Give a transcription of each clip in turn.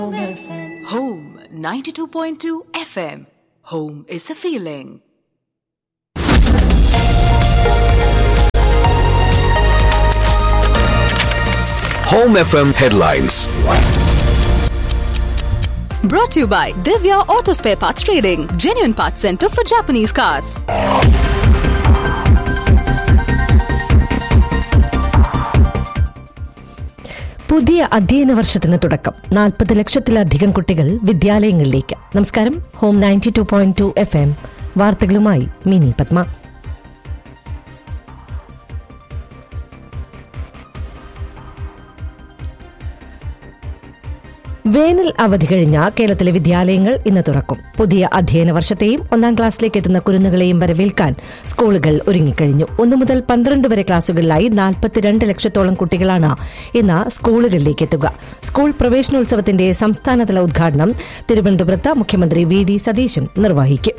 Home 92.2 FM. Home is a feeling. Home FM headlines. Brought to you by Divya Auto Spare Parts Trading, genuine parts center for Japanese cars. പുതിയ അധ്യയന വർഷത്തിന് തുടക്കം നാൽപ്പത് ലക്ഷത്തിലധികം കുട്ടികൾ വിദ്യാലയങ്ങളിലേക്ക് നമസ്കാരം home ninety two point two F M വാർത്തകളുമായി മിനി പത്മ വേനൽ അവധി കഴിഞ്ഞ കേരളത്തിലെ വിദ്യാലയങ്ങൾ ഇന്ന് തുറക്കും പുതിയ അധ്യയന വർഷത്തെയും ഒന്നാം ക്ലാസ്സിലേക്ക് എത്തുന്ന കുരുന്നുകളെയും വരവേൽക്കാൻ സ്കൂളുകൾ ഒരുങ്ങിക്കഴിഞ്ഞു ഒന്നു മുതൽ പന്ത്രണ്ട് വരെ ക്ലാസുകളിലായി നാൽപ്പത്തിരണ്ട് ലക്ഷത്തോളം കുട്ടികളാണ് ഇന്ന് സ്കൂളുകളിലേക്ക് എത്തുക സ്കൂൾ പ്രവേശനോത്സവത്തിന്റെ സംസ്ഥാനതല ഉദ്ഘാടനം തിരുവനന്തപുരത്ത് മുഖ്യമന്ത്രി വി ഡി സതീശൻ നിർവഹിക്കും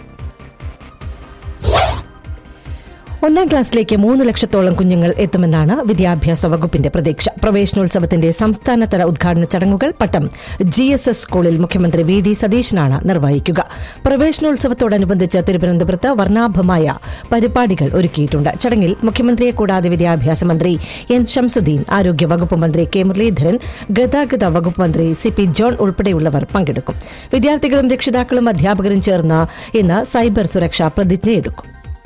ഒന്നാം ക്ലാസ്സിലേക്ക് മൂന്ന് ലക്ഷത്തോളം കുഞ്ഞുങ്ങൾ എത്തുമെന്നാണ് വിദ്യാഭ്യാസ വകുപ്പിന്റെ പ്രതീക്ഷ പ്രവേശനോത്സവത്തിന്റെ സംസ്ഥാനതല ഉദ്ഘാടന ചടങ്ങുകൾ പട്ടം ജി എസ് എസ് സ്കൂളിൽ മുഖ്യമന്ത്രി വി ഡി സതീശനാണ് നിർവഹിക്കുക പ്രവേശനോത്സവത്തോടനുബന്ധിച്ച് തിരുവനന്തപുരത്ത് വർണ്ണാഭമായ പരിപാടികൾ ഒരുക്കിയിട്ടുണ്ട് ചടങ്ങിൽ മുഖ്യമന്ത്രിയെ കൂടാതെ വിദ്യാഭ്യാസ മന്ത്രി എൻ ഷംസുദ്ദീൻ ആരോഗ്യ വകുപ്പ് മന്ത്രി കെ മുരളീധരൻ ഗതാഗത വകുപ്പ് മന്ത്രി സി പി ജോൺ ഉൾപ്പെടെയുള്ളവർ പങ്കെടുക്കും വിദ്യാർത്ഥികളും രക്ഷിതാക്കളും അധ്യാപകരും ചേർന്ന് ഇന്ന് സൈബർ സുരക്ഷാ പ്രതിജ്ഞയെടുക്കും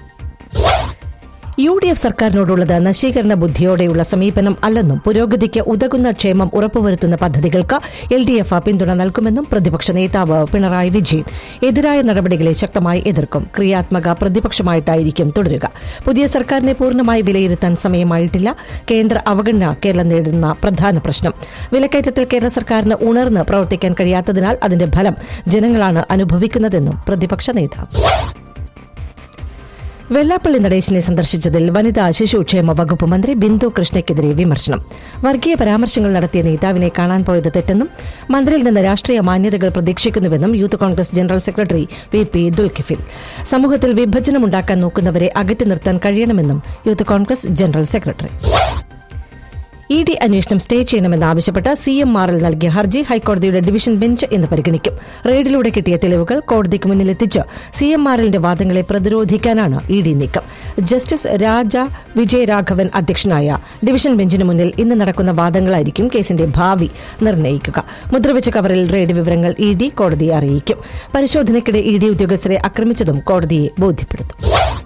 യു ഡി എഫ് സർക്കാരിനോടുള്ളത് നശീകരണ ബുദ്ധിയോടെയുള്ള സമീപനം അല്ലെന്നും പുരോഗതിക്ക് ഉതകുന്ന ക്ഷേമം ഉറപ്പുവരുത്തുന്ന പദ്ധതികൾക്ക് എൽ ഡി എഫ് പിന്തുണ നൽകുമെന്നും പ്രതിപക്ഷ നേതാവ് പിണറായി വിജയൻ എതിരായ നടപടികളെ ശക്തമായി എതിർക്കും ക്രിയാത്മക പ്രതിപക്ഷമായിട്ടായിരിക്കും തുടരുക പുതിയ സർക്കാരിനെ പൂർണ്ണമായി വിലയിരുത്താൻ സമയമായിട്ടില്ല കേന്ദ്ര അവഗണന കേരളം നേരിടുന്ന പ്രധാന പ്രശ്നം വിലക്കയറ്റത്തിൽ കേരള സർക്കാരിന് ഉണർന്ന് പ്രവർത്തിക്കാൻ കഴിയാത്തതിനാൽ അതിന്റെ ഫലം ജനങ്ങളാണ് അനുഭവിക്കുന്നതെന്നും പ്രതിപക്ഷ നേതാവ് വെള്ളാപ്പള്ളി നടേശനെ സന്ദർശിച്ചതിൽ വനിതാ ശിശുക്ഷേമ വകുപ്പ് മന്ത്രി ബിന്ദു കൃഷ്ണയ്ക്കെതിരെ വിമർശനം വർഗീയ പരാമർശങ്ങൾ നടത്തിയ നേതാവിനെ കാണാൻ പോയത് തെറ്റെന്നും മന്ത്രിയിൽ നിന്ന് രാഷ്ട്രീയ മാന്യതകൾ പ്രതീക്ഷിക്കുന്നുവെന്നും Youth Congress general secretary V P Dulkifil സമൂഹത്തിൽ വിഭജനമുണ്ടാക്കാൻ നോക്കുന്നവരെ അകറ്റി നിർത്താൻ കഴിയണമെന്നും Youth Congress general secretary E D അന്വേഷണം സ്റ്റേ ചെയ്യണമെന്നാവശ്യപ്പെട്ട് സി എം ആറിൽ നൽകിയ ഹർജി ഹൈക്കോടതിയുടെ ഡിവിഷൻ ബെഞ്ച് ഇന്ന് പരിഗണിക്കും റെയ്ഡിലൂടെ കിട്ടിയ തെളിവുകൾ കോടതിക്ക് മുന്നിലെത്തിച്ച് സി എം ആറിന്റെ വാദങ്ങളെ പ്രതിരോധിക്കാനാണ് ഇ ഡി നീക്കം ജസ്റ്റിസ് രാജ വിജയരാഘവൻ അധ്യക്ഷനായ ഡിവിഷൻ ബെഞ്ചിന് മുന്നിൽ ഇന്ന് നടക്കുന്ന വാദങ്ങളായിരിക്കും കേസിന്റെ ഭാവി നിർണ്ണയിക്കുക മുദ്രവെച്ച കവറിൽ റെയ്ഡ് വിവരങ്ങൾ ഇ ഡി കോടതിയെ അറിയിക്കും പരിശോധനയ്ക്കിടെ ഇ ഡി ഉദ്യോഗസ്ഥരെ ആക്രമിച്ചതും കോടതിയെ ബോധ്യപ്പെടുത്തും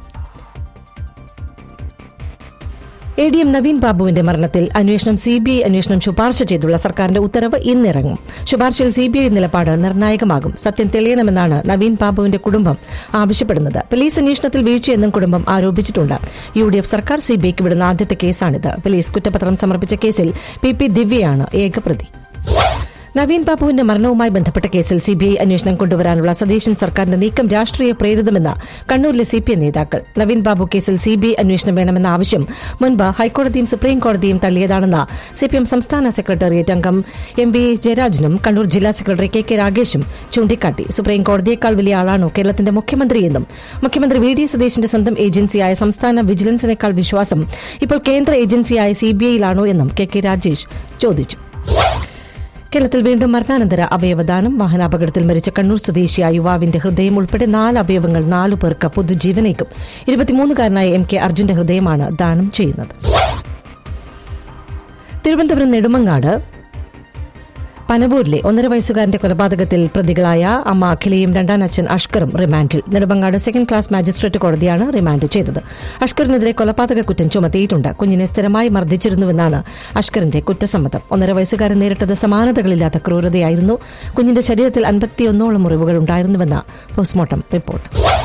എ ഡി എം നവീൻ ബാബുവിന്റെ മരണത്തിൽ അന്വേഷണം സി ബി ഐ അന്വേഷണം ശുപാർശ ചെയ്തുള്ള സർക്കാരിന്റെ ഉത്തരവ് ഇന്നിറങ്ങും ശുപാർശയിൽ സി ബി ഐ നിലപാട് നിർണായകമാകും സത്യം തെളിയണമെന്നാണ് നവീൻ ബാബുവിന്റെ കുടുംബം ആവശ്യപ്പെടുന്നത് പോലീസ് അന്വേഷണത്തിൽ വീഴ്ചയെന്നും കുടുംബം ആരോപിച്ചിട്ടുണ്ട് യു ഡി എഫ് സർക്കാർ സി ബി ഐക്ക് വിടുന്ന ആദ്യത്തെ കേസാണിത് പോലീസ് കുറ്റപത്രം സമർപ്പിച്ച കേസിൽ പി പി ദിവ്യയാണ് ഏകപ്രതി നവീൻ ബാബുവിന്റെ മരണവുമായി ബന്ധപ്പെട്ട കേസിൽ സിബിഐ അന്വേഷണം കൊണ്ടുവരാനുള്ള സതീശൻ സർക്കാരിന്റെ നീക്കം രാഷ്ട്രീയ പ്രേരിതമെന്ന് കണ്ണൂരിലെ സി പി എം നേതാക്കൾ നവീൻ ബാബു കേസിൽ സിബിഐ അന്വേഷണം വേണമെന്ന ആവശ്യം മുൻപ് ഹൈക്കോടതിയും സുപ്രീം കോടതിയും തള്ളിയതാണെന്ന് സിപിഎം സംസ്ഥാന സെക്രട്ടേറിയറ്റ് അംഗം എം വി ജയരാജനും കണ്ണൂർ ജില്ലാ സെക്രട്ടറി കെ കെ രാഗേഷും ചൂണ്ടിക്കാട്ടി സുപ്രീം കോടതിയേക്കാൾ വലിയ ആളാണോ കേരളത്തിന്റെ മുഖ്യമന്ത്രിയെന്നും മുഖ്യമന്ത്രി വി ഡി സതീശന്റെ സ്വന്തം ഏജൻസിയായ സംസ്ഥാന വിജിലൻസിനേക്കാൾ വിശ്വാസം ഇപ്പോൾ കേന്ദ്ര ഏജൻസിയായ സിബിഐയിലാണോ എന്നും കെ കെ രാജേഷ് ചോദിച്ചു കേരളത്തിൽ വീണ്ടും മരണാനന്തര അവയവദാനം വാഹനാപകടത്തിൽ മരിച്ച കണ്ണൂർ സ്വദേശിയായ യുവാവിന്റെ ഹൃദയം ഉൾപ്പെടെ നാല് അവയവങ്ങൾ നാലു പേർക്ക് പൊതുജീവനേക്കും ഇരുപത്തിമൂന്നുകാരനായ എം കെ അർജുന്റെ ഹൃദയമാണ് ദാനം ചെയ്യുന്നത് തിരുവനന്തപുരം നെടുമങ്ങാട് പനവൂരിലെ ഒന്നര വയസ്സുകാരന്റെ കൊലപാതകത്തിൽ പ്രതികളായ അമ്മ അഖിലയും രണ്ടാം അച്ഛൻ അഷ്കറും റിമാൻഡിൽ നെടുമങ്ങാട് സെക്കൻഡ് ക്ലാസ് മാജിസ്ട്രേറ്റ് കോടതിയാണ് റിമാൻഡ് ചെയ്തത് അഷ്കറിനെതിരെ കൊലപാതക കുറ്റം ചുമത്തിയിട്ടുണ്ട് കുഞ്ഞിനെ സ്ഥിരമായി മർദ്ദിച്ചിരുന്നുവെന്നാണ് അഷ്കറിന്റെ കുറ്റസമ്മതം ഒന്നര വയസ്സുകാരൻ നേരിട്ടത് സമാനതകളില്ലാത്ത ക്രൂരതയായിരുന്നു കുഞ്ഞിന്റെ ശരീരത്തിൽ അൻപത്തിയൊന്നോളം മുറിവുകൾ ഉണ്ടായിരുന്നുവെന്ന് പോസ്റ്റ്മോർട്ടം റിപ്പോർട്ട്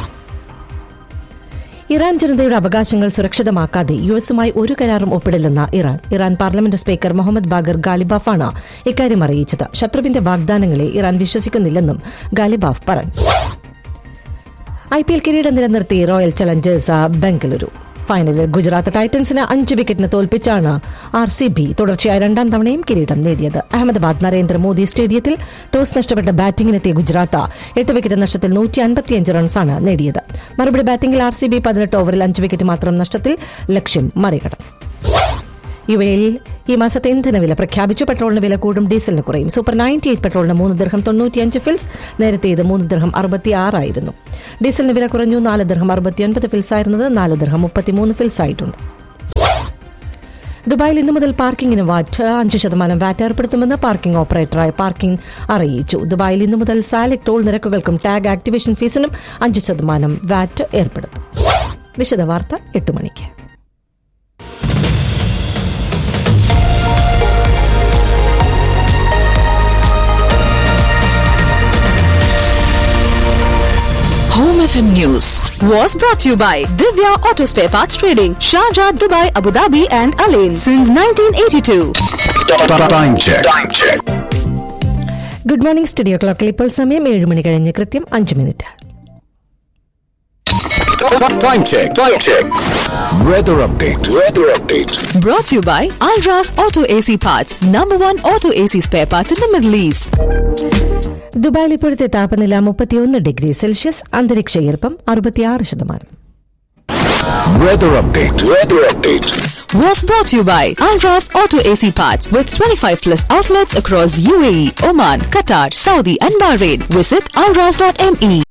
ഇറാൻ ജനതയുടെ അവകാശങ്ങൾ സുരക്ഷിതമാക്കാതെ യു എസുമായി ഒരു കരാറും ഒപ്പിടില്ലെന്ന Iran Iran parliament speaker Mohammad Bagher ഗാലിബാഫാണ് ഇക്കാര്യം അറിയിച്ചത് ശത്രുവിന്റെ വാഗ്ദാനങ്ങളെ ഇറാൻ വിശ്വസിക്കുന്നില്ലെന്നും ഗാലിബാഫ് പറഞ്ഞു ഐ പി എൽ കിരീടം നിലനിർത്തി റോയൽ ചലഞ്ചേഴ്സ് ബംഗളൂരു ഫൈനലിൽ ഗുജറാത്ത് ടൈറ്റൻസിന് അഞ്ച് വിക്കറ്റിന് തോൽപ്പിച്ചാണ് ആർ സി ബി തുടർച്ചയായ രണ്ടാം തവണയും കിരീടം നേടിയത് അഹമ്മദാബാദ് നരേന്ദ്രമോദി സ്റ്റേഡിയത്തിൽ ടോസ് നഷ്ടപ്പെട്ട ബാറ്റിംഗിനെത്തിയ ഗുജറാത്ത് എട്ട് വിക്കറ്റ് നഷ്ടത്തിൽ നൂറ്റി അൻപത്തിയഞ്ച് റൺസാണ് നേടിയത് മറുപടി ബാറ്റിംഗിൽ ആർ സി ബി പതിനെട്ട് ഓവറിൽ അഞ്ച് വിക്കറ്റ് മാത്രം നഷ്ടത്തിൽ ലക്ഷ്യം മറികടന്നു യു എയിൽ ഈ മാസത്തെ ഇന്ധനവില പ്രഖ്യാപിച്ചു പെട്രോളിന് വില കൂടും ഡീസലിന് കുറയും സൂപ്പർ നയൻറ്റി എയ്റ്റ് പെട്രോളിന് മൂന്ന് ദർഹം തൊണ്ണൂറ്റിയഞ്ച് ഫിൽസ് നേരത്തെ ഇത് മൂന്ന് ദർഹം അറുപത്തി ആറായിരുന്നു ഡീസലിന് വില കുറഞ്ഞു നാല് ദർഹം അറുപത്തിയൊൻപത് ഫിൽസ് ആയിരുന്നത് നാല് ദർഹം മുപ്പത്തിമൂന്ന് ഫിൽസ് ആയിട്ടുണ്ട് ദുബായിൽ ഇന്നു മുതൽ പാർക്കിംഗിന് വാറ്റ് അഞ്ച് ശതമാനം വാറ്റ് ഏർപ്പെടുത്തുമെന്ന് പാർക്കിംഗ് ഓപ്പറേറ്ററായ പാർക്കിംഗ് അറിയിച്ചു ദുബായിൽ ഇന്നു മുതൽ സാലിക് ടോൾ നിരക്കുകൾക്കും ടാഗ് ആക്ടിവേഷൻ ഫീസിനും അഞ്ച് ശതമാനം വാറ്റ് ഏർപ്പെടുത്തും വിശദവാർത്ത എട്ട് മണിക്ക് Home FM News was brought to you by Divya Auto Spare Parts Trading, Sharjah, Dubai, Abu Dhabi, and Alain since 1982. Time check. Time check. Good morning studio ക്ലോക്കിൽ ഇപ്പോൾ സമയം ഏഴ് മണി കഴിഞ്ഞ് കൃത്യം അഞ്ച് minute Time check. Time check. Weather update. Weather update. Brought to you by Alras Auto AC Parts, number one auto AC spare parts in the Middle East. ദുബായിൽ ഇപ്പോഴത്തെ താപനില മുപ്പത്തിയൊന്ന് ഡിഗ്രി സെൽഷ്യസ് അന്തരീക്ഷ ഈർപ്പം അറുപത്തിയാറ് ശതമാനം Weather update. Weather update. Was brought to you by Alras Auto AC Parts with 25 plus outlets across UAE, Oman, Qatar, Saudi, and Bahrain. Visit alras.me.